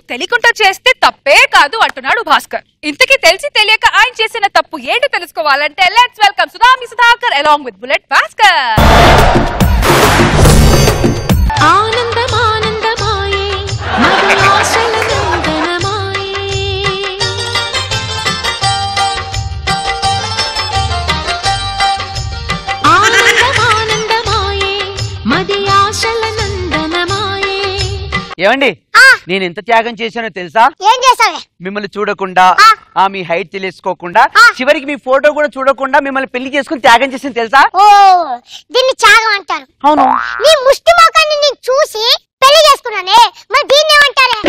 తెలియకుండా చేస్తే తప్పే కాదు అంటున్నాడు భాస్కర్ ఇంతకీ తెలిసి తెలియక ఆయన చేసిన తప్పు ఏంటి తెలుసుకోవాలంటే లెట్స్ వెల్కమ్ సుధామి Sudhakar along with bullet Bhaskar ఆనందమానందమాయే మధు ఆశల నందనమాయే ఆనందమానందమాయే మది ఆశల నందనమాయే ఏమండి నేను ఎంత త్యాగం చేశానో తెలుసా ఏం చేసావే మిమ్మల్ని చూడకుండా ఆ. ఆ మీ హైట్ తెలుసుకోకుండా ఆ. చివరికి మీ ఫోటో కూడా చూడకుండా మిమ్మల్ని పెళ్లి చేసుకుని త్యాగం చేసింది తెలుసా ఓ దీన్ని త్యాగం అంటారు అవును నీ ముష్టి మొఖాన్ని నేను చూసి పెళ్లి చేసుకున్నానే మరి దీన్ని ఏమంటారే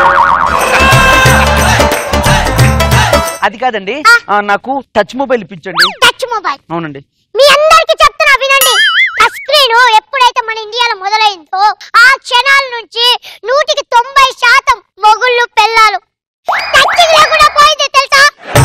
అది కాదండి ఆ. ఆ, నాకు టచ్ మొబైల్ ఇప్పించండి టచ్ మొబైల్ అవునండి మీ అందరికి చెప్తున్నా వినండి టచ్ స్క్రీన్ ఎప్పుడైతే మన ఇండియాలో మొదలైందో ఆ క్షణాల నుంచి నూటికి తొంభై శాతం మొగుళ్ళు పెళ్ళాలు టచింగ్ లేకుండా పోయింది తెలుసా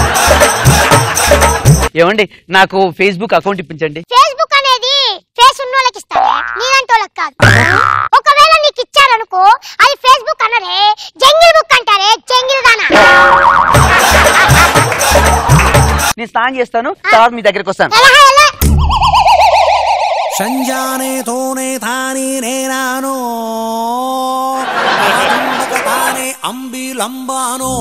ఏమండి నాకు ఫేస్బుక్ అకౌంట్ ఇప్పించండి ఫేస్బుక్ అనేది ఫేస్ ఉన్న వాళ్ళకి ఇస్తారే నీలాంటి వాళ్ళకి కాదు ఒకవేళ నీకు ఇచ్చారనుకో అది ఫేస్బుక్ అనరే జంగిల్ బుక్ అంటారే జంగిల్ దానా నేను స్నానం చేస్తాను తర్వాత మీ దగ్గరికి వస్తాను ఎలా ఎలా సంజానే తోనే తాని నేనానో తుంబక తానే అంబిలంబానో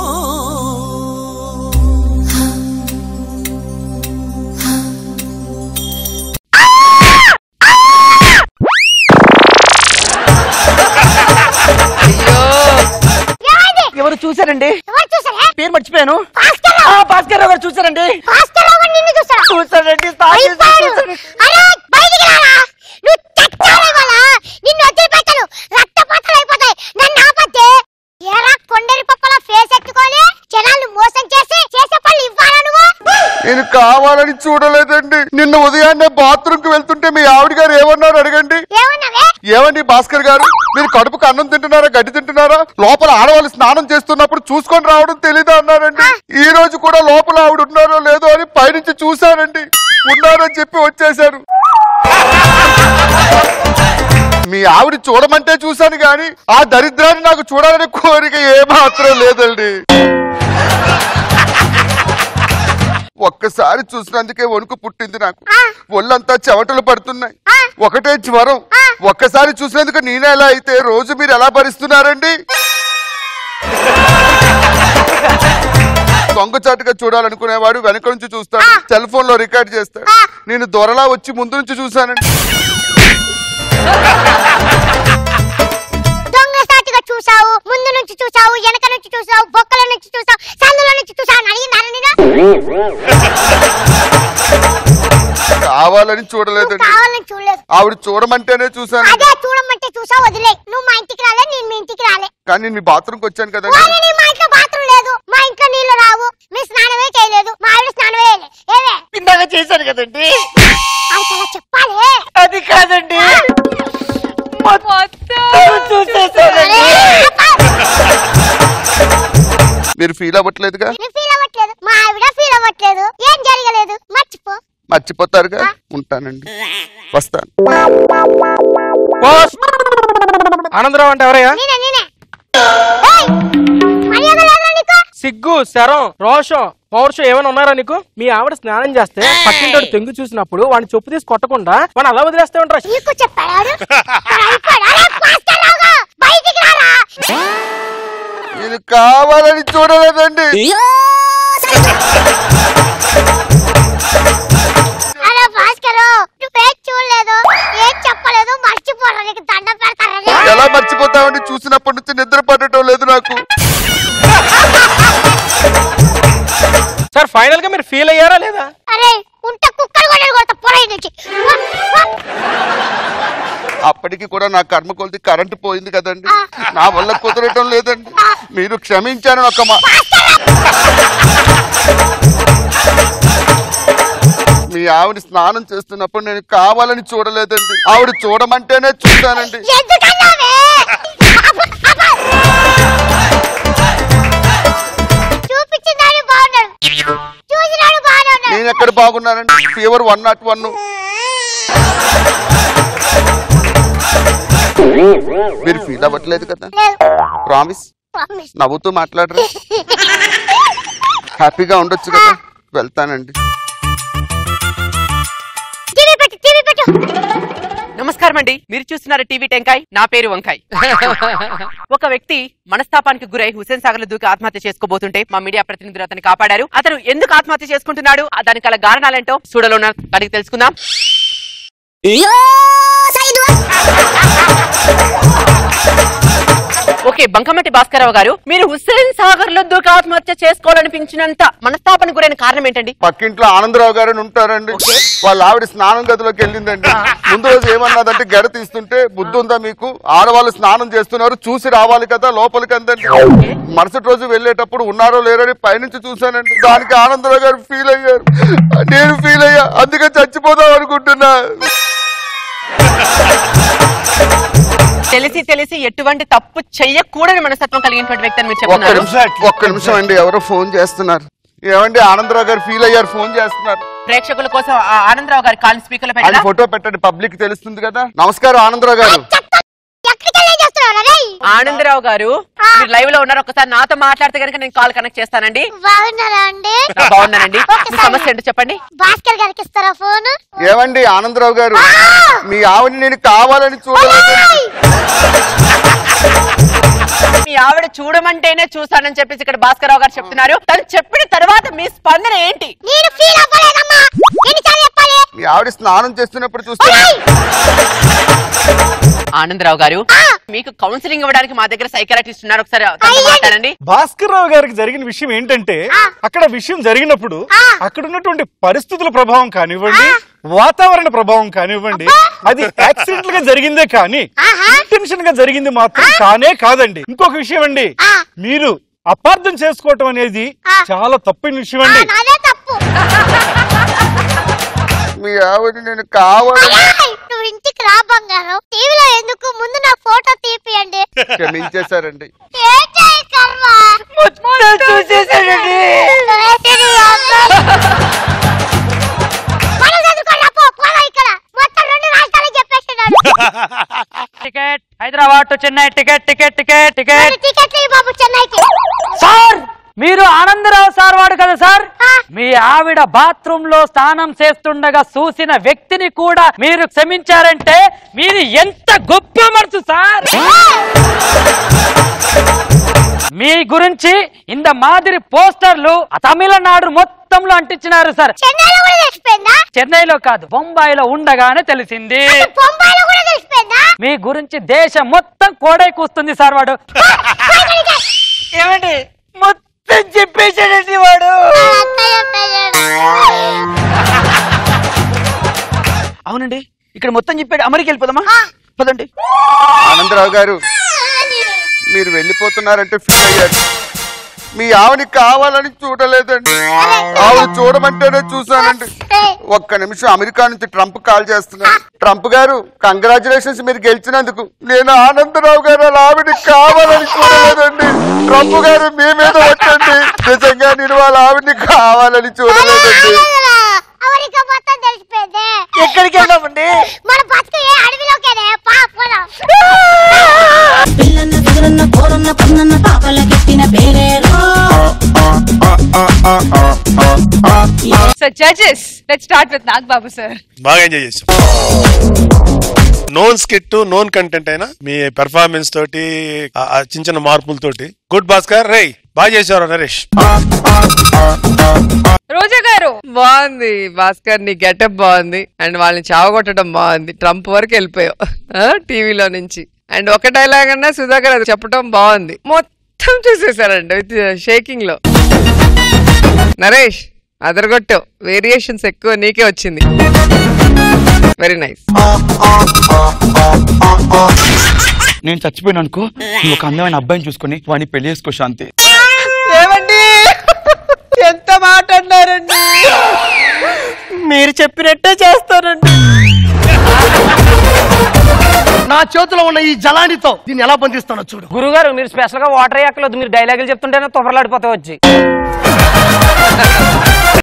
ఏమైంది ఎవరు చూసారండి ఎవరు చూసారే పేరు మర్చిపోయాను భాస్కర్ ఆ, భాస్కర్ రావు గారు చూసారండి భాస్కర్ రావు గారు నిన్ను చూసారా చూసారండి స్నానం చేసి అయిపోయాడు. చూసారు. అరే బయటికి రారా నువ్వు చచ్చావే వాళ్ళ నిన్ను వదిలిపెట్టను రక్తపాతలు అయిపోతాయి నన్ను ఆపద్దే ఎరా కొండరి పక్కల ఫేస్ ఎత్తుకొని జనాలు మోసం చేసి చేసే పనులు ఇవ్వాలా నువ్వు నేను కావాలని చూడలేదండి నిన్న ఉదయాన్నే బాత్రూమ్ కి వెళ్తుంటే మీ ఆవిడ గారు ఏమన్నారు అడగండి ఏమన్నావే ఏమండి భాస్కర్ గారు మీరు కడుపుకు అన్నం తింటున్నారా గడ్డి తింటున్నారా లోపల ఆడవాళ్ళు స్నానం చేస్తున్నప్పుడు చూసుకొని రావడం తెలీదా అన్నారండి ఈ రోజు కూడా లోపల ఆవిడ ఉన్నారో లేదో అని పైనుంచి చూశానండి ఉన్నారని చెప్పి వచ్చేశారు మీ ఆవిడ చూడమంటే చూశాను గాని ఆ దరిద్రాన్ని నాకు చూడాలనే కోరిక ఏమాత్రం లేదండి ఒక్కసారి చూసినందుకే వణుకు పుట్టింది నాకు ఒళ్ళంతా చెమటలు పడుతున్నాయి ఒకటే జ్వరం ఒక్కసారి చూసినందుకు నేనే ఎలా అయితే రోజు మీరు ఎలా భరిస్తున్నారండి దొంగచాటుగా చూడాలనుకునేవాడు వెనక నుంచి చూస్తాడు సెల్ ఫోన్ లో రికార్డ్ చేస్తాడు నేను దొరలా వచ్చి ముందు నుంచి చూశానండి దొంగ సాటుగా చూసావు ముందు నుంచి చూసావు వెనక నుంచి చూసావు బొక్కల నుంచి చూసావు సందుల నుంచి చూసావు అని అడిగిందారా నేను కావాలని నువ్వు చూడలేదండి కావాలని చూడలేదు ఆవిడ చూడమంటేనే చూశాను అదే చూడమంటే చూసావు వదిలే నువ్వు మా ఇంటికి రాలే నేను మీ ఇంటికి రాలే కానీ నేను మీ బాత్రూమ్కి వచ్చాను కదండి వారే నీ మా ఇంట్లో బాత్రూమ్ లేదు మా ఇంట్లో నీళ్లు రావు మీ స్నానమే చేయలేదు మా ఆవిడ స్నానమే చేయలేదు ఏవే ఇందాక చేశాను కదండి అది చాలా చెప్పాలి అది కాదండి మొత్తం చూసేసానండి మీరు ఫీల్ అవ్వట్లేదుగా నేను ఫీల్ అవ్వట్లేదు మా ఆవిడ ఫీల్ అవ్వట్లేదు ఏం జరగలేదు మర్చిపో మర్చిపోతారుగా ఉంటానండి వస్తాను బాస్ ఆనందరావు అంటే ఎవరయ్యా నేనే నేనే ఏయ్, మర్యాద లేదా నీకు సిగ్గు శరం రోషం పౌరుషం ఏమైనా ఉన్నారా నీకు మీ ఆవిడ స్నానం చేస్తే పక్కింటోడు తెంగు చూసినప్పుడు వాడిని చెప్పు తీసి కొట్టకుండా వాడిని అలా వదిలేస్తే ఉంటారా నీకు చెప్పాడు అయిపోయాడు అరే మాస్టర్ రావుగా బయటికి రారా నేను కావాలని చూడలేదండి అరే భాస్కర్ నువ్వేం చూడలేదు ఏం చెప్పలేదు మర్చిపోరా నీకు దండం పెడతారా ఎలా మర్చిపోతామండి చూసినప్పటి నుంచి నిద్ర పడటం లేదు నాకు సార్ ఫైనల్ గా మీరు ఫీల్ అయ్యారా లేదా అరే ఉంటే కుక్కలు కూడా కొడతా పొరై నుంచి వా, వా. అప్పటికి కూడా నా కర్మ కొలిది కరెంటు పోయింది కదండి నా వల్ల కుదరటం లేదండి మీరు క్షమించాను ఒక మా మీ ఆవిడ స్నానం చేస్తున్నప్పుడు నేను కావాలని చూడలేదండి ఆవిడ చూడమంటేనే చూశానండి ఎందుకన్నావే అబ్బ, అబ్బ. చూపించినాడు బాగున్నాడు చూసినాడు బాగానే ఉన్నాడు నేను ఎక్కడ బాగున్నానండి ఫీవర్ వన్ నాట్ వన్ మీరు ఫీల్ అవ్వట్లేదు కదా లేదు ప్రామిస్ ప్రామిస్ నవ్వుతూ మాట్లాడరా హ్యాపీగా ఉండొచ్చు కదా వెళ్తానండి టీవీ పెట్టు టీవీ పెట్టు నమస్కారం అండి మీరు చూస్తున్నారు టీవీ టెంకాయ్ నా పేరు వంకాయ్ ఒక వ్యక్తి మనస్తాపానికి గురై హుసేన్ సాగర్ లో దూకి ఆత్మహత్య చేసుకోబోతుంటే మా మీడియా ప్రతినిధులు అతన్ని కాపాడారు అతను ఎందుకు ఆత్మహత్య చేసుకుంటున్నాడు ఆ దానికి గల కారణాలేంటో చూడలో ఉన్న దానికి తెలుసుకుందాం ఓకే బంకమట్టి భాస్కరరావు గారు మీరు హుస్సేన్ సాగర్ లో దూకి ఆత్మహత్య చేసుకోవాలనిపించినంత మనస్తాపానికి గురైన కారణం ఏంటండి పక్కింట్లో ఆనందరావు గారు అని ఉంటారండి వాళ్ళ ఆవిడ స్నానం గదిలోకి వెళ్ళిందండి ముందు రోజు ఏమన్నదంటే గెడ తీస్తుంటే బుద్ధి ఉందా మీకు ఆడవాళ్ళు స్నానం చేస్తున్నారు చూసి రావాలి కదా లోపలికి అందండి మరుసటి రోజు వెళ్ళేటప్పుడు ఉన్నారో లేరో అని పైనుంచి చూశానండి దానికి ఆనందరావు గారు ఫీల్ అయ్యారు నేను ఫీల్ అయ్యా అందుకే చచ్చిపోదాం అనుకుంటున్నా తెలిసి తెలిసి ఎటువంటి తప్పు చెయ్యకూడని మనస్తత్వం కలిగినటువంటి వ్యక్తి అని మీరు ఒక్క చెప్తున్నారు నిమిషం ఒక్క నిమిషం అండి ఎవరో ఫోన్ చేస్తున్నారు ఏమండి ఆనందరావు గారు ఫీల్ అయ్యారు ఫోన్ చేస్తున్నారు ప్రేక్షకుల కోసం ఆ ఆనందరావు గారి కాల్ స్పీకర్ లో ఆయన పెట్టారా ఫోటో పెట్టండి పబ్లిక్ తెలుస్తుంది కదా నమస్కారం ఆనందరావు గారు ఎక్కడికి వెళ్ళి చేస్తున్నావు రే ఆనందరావు గారు మీరు లైవ్ లో ఉన్నారు ఒకసారి నాతో మాట్లాడితే కనుక నేను కాల్ కనెక్ట్ చేస్తానండి బాగున్నారా అండి ఆ, బాగున్నానండి మీ సమస్య ఏంటో చెప్పండి భాస్కర్ గారికి ఇస్తారా ఫోన్ ఏమండి ఆనందరావు గారు మీ ఆవిడ నేను కావాలని చూడలేదు మీ ఆవిడ చూడమంటేనే చూస్తానని చెప్పేసి ఇక్కడ భాస్కరరావు గారు చెప్తున్నారు తను చెప్పిన తర్వాత మీ స్పందన ఏంటి నేను ఫీల్ అవ్వలేదమ్మా ఎన్నిసార్లు చెప్పాలి మీ ఆవిడ స్నానం చేస్తున్నప్పుడు చూస్తే ఒరేయ్! ఆనందరావు గారు మీకు కౌన్సిలింగ్ ఇవ్వడానికి మా దగ్గర సైకాలజిస్ట్ ఉన్నారు ఒకసారి తనతో అయ్యో. మాట్లాడండి భాస్కర్ రావు గారికి జరిగిన విషయం ఏంటంటే అక్కడ విషయం జరిగినప్పుడు అక్కడ ఉన్నటువంటి పరిస్థితుల ప్రభావం కానివ్వండి వాతావరణ ప్రభావం కానివ్వండి అది యాక్సిడెంట్ గా జరిగిందే కానీ ఇంటెన్షన్ గా జరిగింది మాత్రం కానే కాదండి ఇంకొక విషయం అండి ఆ. మీరు అపార్థం చేసుకోవటం అనేది ఆ. చాలా తప్పిన విషయం ఆ, అండి నాదే తప్పు మీ ఆవిడ నేను కావాలని ఒరేయ్! నువ్వు ఇంటికి రా బంగారం టీవీలో ఎందుకు ముందు నా ఫోటో తీపియండి క్షమించేశారండి ఏంటి ఈ కర్మ చూసేసాడండి వేసిరి అమ్మ. పనులు చదువుకోరా, పో, పోరా ఇక్కడ మొత్తం రెండు రాష్ట్రాలు చెప్పేస్తున్నాడు ticket Hyderabad to Chennai ticket ticket ticket ticket రెండు టికెట్లు ఇవ్వు బాబు చెన్నైకి సార్ మీరు ఆనందరావు సార్ వాడు కదా సార్ ఆ. మీ ఆవిడ బాత్రూమ్ లో స్నానం చేస్తుండగా చూసిన వ్యక్తిని కూడా మీరు క్షమించారంటే మీది ఎంత గొప్ప మనసు సార్ మీ గురించి ఇంత మాదిరి పోస్టర్లు ఆ తమిళనాడు మొత్తంలో అంటించినారు సార్ చెన్నైలో కూడా తెలిసిపోయిందా చెన్నైలో కాదు బొంబాయిలో ఉండగానే తెలిసింది అసలు బొంబాయిలో కూడా తెలిసిపోయిందా మీ గురించి దేశం మొత్తం కోడై కూస్తుంది సార్ వాడు ఏమండి మొత్తం చెప్పేసాడండి వాడు అత్తయ్య పెళ్ళాడు. అవునండి ఇక్కడ మొత్తం చెప్పాడు అమెరికా వెళ్ళిపోదామా పదండి ఆనందరావు గారు మీరు వెళ్ళిపోతున్నారంటే ఫీల్ అయ్యారు మీ ఆవిడ కావాలని చూడలేదండి ఆవిడ చూడమంటేనే చూశానండి ఏయ్, ఒక్క నిమిషం అమెరికా నుంచి ట్రంప్ కాల్ చేస్తున్నారు ట్రంప్ గారు కంగ్రాచులేషన్స్ మీరు గెలిచినందుకు నేను ఆనందరావు గారు అలా ఆవిడ కావాలని చూడలేదండి ట్రంప్ గారు మీ మీద వచ్చండి నిజంగా నేను వాళ్ళ ఆవిడని కావాలని చూడలేదండి అలా అమెరికా మొత్తం తెలిసిపోయింది ఎక్కడికి వెళ్దామండి మన బతుకు ఏ అడవిలోకేనే పా పోదాం పిల్లన్న కుదురన్న కోరన్న పొన్నన్న పాపలకెట్టిన పేరేరో so judges let start with Nag Babu sir బాగా ఎంజాయ్ చేసాం నోన్ స్కిట్ నోన్ కంటెంట్ అయినా మీ పెర్ఫార్మెన్స్ తోటి ఆ- ఆ చిన్న చిన్న మార్పులతోటి గుడ్ భాస్కర్ రేయ్ బాగా చేశారు నరేష్ రోజా గారు బాగుంది భాస్కర్ నీ గెటప్ బాగుంది అండ్ వాళ్ళని చావగొట్టడం బాగుంది ట్రంప్ వరకు వెళ్ళిపోయావు టీవీలో నుంచి అండ్ ఒక డైలాగ్ అన్నా సుధాకర్ అది చెప్పడం బాగుంది మొత్తం చూసేసారండి విత్ షేకింగ్ లో నరేష్ అదరగొట్టు వేరియేషన్స్ ఎక్కువ నీకే వచ్చింది వెరీ నైస్ నేను చచ్చిపోయినా అనుకో నువ్వు ఒక అందమైన అబ్బాయిని చూసుకొని వాడిని పెళ్లి చేసుకో శాంతి ఏమండి ఎంత మాట అన్నారండి మీరు చెప్పినట్టే చేస్తారండి నా చేతిలో ఉన్న ఈ జలానితో దీన్ని ఎలా బంధిస్తానో చూడు గురుగారు మీరు స్పెషల్ గా వాటర్ ఎక్కలేదు మీరు డైలాగులు చెప్తుంటేనే తొఫరలాడిపోతా వచ్చి